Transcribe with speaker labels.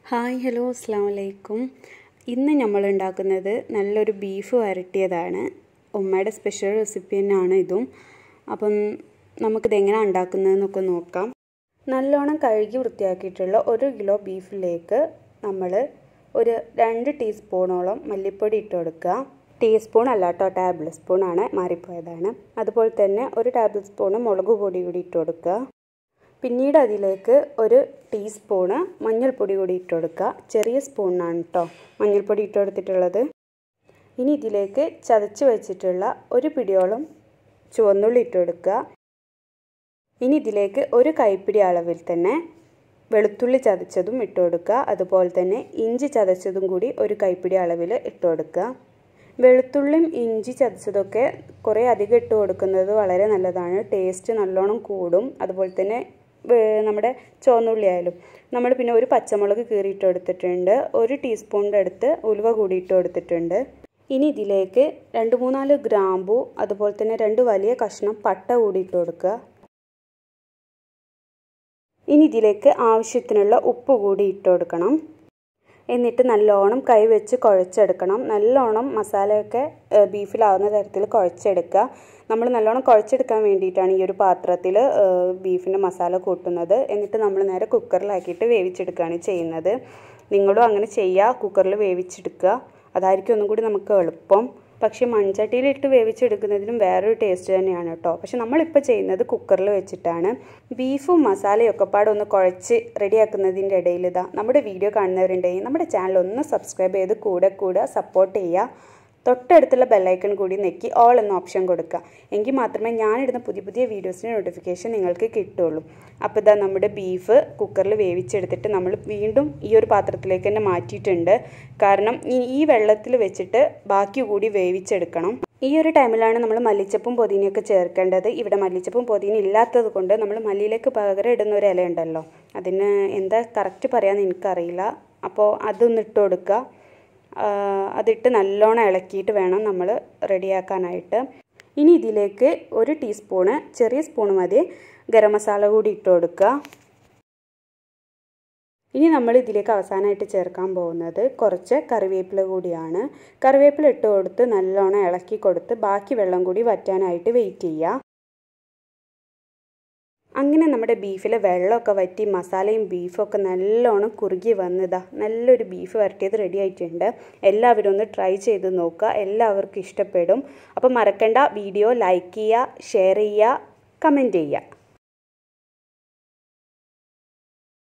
Speaker 1: hi hello അസ്സാം വലൈക്കും ഇന്ന് നമ്മൾ ഉണ്ടാക്കുന്നത് നല്ലൊരു ബീഫ് വരട്ടിയതാണ് ഉമ്മയുടെ സ്പെഷ്യൽ റെസിപ്പി തന്നെയാണ് ഇതും അപ്പം നമുക്കിത് എങ്ങനെയാണ് ഉണ്ടാക്കുന്നതെന്നൊക്കെ നോക്കാം നല്ലോണം കഴുകി വൃത്തിയാക്കിയിട്ടുള്ള ഒരു കിലോ ബീഫിലേക്ക് നമ്മൾ ഒരു രണ്ട് ടീസ്പൂണോളം മല്ലിപ്പൊടി ഇട്ട് കൊടുക്കുക ടീസ്പൂൺ അല്ല കേട്ടോ ടേബിൾ സ്പൂണാണ് മാറിപ്പോയതാണ് അതുപോലെ തന്നെ ഒരു ടേബിൾ സ്പൂണ് മുളക് പൊടി കൂടി ഇട്ട് കൊടുക്കുക പിന്നീട് അതിലേക്ക് ഒരു ടീസ്പൂണ് മഞ്ഞൾപ്പൊടി കൂടി ഇട്ട് കൊടുക്കുക ചെറിയ സ്പൂണിനാണ് കേട്ടോ മഞ്ഞൾപ്പൊടി ഇട്ട് കൊടുത്തിട്ടുള്ളത് ഇനി ഇതിലേക്ക് ചതച്ച് വെച്ചിട്ടുള്ള ഒരു പിടിയോളം ചുവന്നുള്ളി ഇട്ട് കൊടുക്കുക ഇനി ഇതിലേക്ക് ഒരു കൈപ്പിടി അളവിൽ തന്നെ വെളുത്തുള്ളി ചതച്ചതും ഇട്ട് കൊടുക്കുക അതുപോലെ തന്നെ ഇഞ്ചി ചതച്ചതും കൂടി ഒരു കൈപ്പിടി അളവിൽ ഇട്ട് കൊടുക്കുക വെളുത്തുള്ളിയും ഇഞ്ചി ചതച്ചതൊക്കെ കുറേ അധികം ഇട്ട് കൊടുക്കുന്നത് വളരെ നല്ലതാണ് ടേസ്റ്റ് നല്ലോണം കൂടും അതുപോലെ തന്നെ നമ്മുടെ ചുവന്നുള്ളി ആയാലും നമ്മൾ പിന്നെ ഒരു പച്ചമുളക് കീറിയിട്ട് കൊടുത്തിട്ടുണ്ട് ഒരു ടീസ്പൂണിൻ്റെ അടുത്ത് ഉലുവ കൂടി ഇട്ട് കൊടുത്തിട്ടുണ്ട് ഇനി ഇതിലേക്ക് രണ്ട് മൂന്നാല് ഗ്രാമ്പു അതുപോലെ തന്നെ രണ്ട് വലിയ കഷ്ണം പട്ട കൂടി ഇട്ട് കൊടുക്കുക ഇനി ഇതിലേക്ക് ആവശ്യത്തിനുള്ള ഉപ്പ് കൂടി ഇട്ട് കൊടുക്കണം എന്നിട്ട് നല്ലോണം കൈ വെച്ച് കുഴച്ചെടുക്കണം നല്ലോണം മസാലയൊക്കെ ബീഫിലാവുന്ന തരത്തിൽ കുഴച്ചെടുക്കുക നമ്മൾ നല്ലോണം കുഴച്ചെടുക്കാൻ വേണ്ടിയിട്ടാണ് ഈ ഒരു പാത്രത്തിൽ ബീഫിൻ്റെ മസാല കൂട്ടുന്നത് എന്നിട്ട് നമ്മൾ നേരെ കുക്കറിലാക്കിയിട്ട് വേവിച്ചെടുക്കുകയാണ് ചെയ്യുന്നത് നിങ്ങളും അങ്ങനെ ചെയ്യുക കുക്കറിൽ വേവിച്ചെടുക്കുക അതായിരിക്കും ഒന്നും കൂടി നമുക്ക് എളുപ്പം പക്ഷേ മൺചട്ടിയിലിട്ട് വേവിച്ചെടുക്കുന്നതിനും വേറൊരു ടേസ്റ്റ് തന്നെയാണ് കേട്ടോ പക്ഷെ നമ്മളിപ്പോൾ ചെയ്യുന്നത് കുക്കറിൽ വെച്ചിട്ടാണ് ബീഫും മസാലയും ഒക്കെ പാടെ ഒന്ന് കുഴച്ച് റെഡിയാക്കുന്നതിൻ്റെ ഇടയിൽ ഇതാ നമ്മുടെ വീഡിയോ കാണുന്നവരുണ്ടെങ്കിൽ നമ്മുടെ ചാനൽ ഒന്ന് സബ്സ്ക്രൈബ് ചെയ്ത് കൂടെ കൂടെ സപ്പോർട്ട് ചെയ്യുക തൊട്ടടുത്തുള്ള ബെല്ലൈക്കൺ കൂടി നെക്കി ഓൾ എന്ന ഓപ്ഷൻ കൊടുക്കുക എങ്കിൽ മാത്രമേ ഞാനിടുന്ന പുതിയ പുതിയ വീഡിയോസിൻ്റെ നോട്ടിഫിക്കേഷൻ നിങ്ങൾക്ക് കിട്ടുള്ളൂ അപ്പോൾ ഇതാ നമ്മുടെ ബീഫ് കുക്കറിൽ വേവിച്ചെടുത്തിട്ട് നമ്മൾ വീണ്ടും ഈ ഒരു പാത്രത്തിലേക്ക് തന്നെ മാറ്റിയിട്ടുണ്ട് കാരണം ഈ വെള്ളത്തിൽ വെച്ചിട്ട് ബാക്കി കൂടി വേവിച്ചെടുക്കണം ഈ ഒരു ടൈമിലാണ് നമ്മൾ മല്ലിച്ചപ്പും പൊതിനയൊക്കെ ചേർക്കേണ്ടത് ഇവിടെ മല്ലിച്ചപ്പും പൊതിന ഇല്ലാത്തത് കൊണ്ട് നമ്മൾ മല്ലിയിലേക്ക് പകരം ഇടുന്ന ഒരു ഇല ഉണ്ടല്ലോ അതിന് എന്താ കറക്റ്റ് പറയാമെന്ന് എനിക്കറിയില്ല അപ്പോൾ അതൊന്ന് ഇട്ട് കൊടുക്കുക അതിട്ട് നല്ലോണം ഇളക്കിയിട്ട് വേണം നമ്മൾ റെഡിയാക്കാനായിട്ട് ഇനി ഇതിലേക്ക് ഒരു ടീസ്പൂണ് ചെറിയ സ്പൂൺ മതി ഗരം മസാല കൂടി ഇട്ട് കൊടുക്കുക ഇനി നമ്മൾ ഇതിലേക്ക് അവസാനമായിട്ട് ചേർക്കാൻ പോകുന്നത് കുറച്ച് കറിവേപ്പില കൂടിയാണ് കറിവേപ്പില ഇട്ട് കൊടുത്ത് നല്ലോണം ഇളക്കി കൊടുത്ത് ബാക്കി വെള്ളം കൂടി വറ്റാനായിട്ട് വെയിറ്റ് ചെയ്യുക അങ്ങനെ നമ്മുടെ ബീഫിലെ വെള്ളമൊക്കെ വറ്റി മസാലയും ബീഫൊക്കെ നല്ലോണം കുറുകി വന്നതാ നല്ലൊരു ബീഫ് വരട്ടിയത് റെഡി ആയിട്ടുണ്ട് എല്ലാവരും ഒന്ന് ട്രൈ ചെയ്ത് നോക്കുക എല്ലാവർക്കും ഇഷ്ടപ്പെടും അപ്പോൾ മറക്കണ്ട വീഡിയോ ലൈക്ക് ചെയ്യുക ഷെയർ ചെയ്യുക കമൻറ്റ് ചെയ്യുക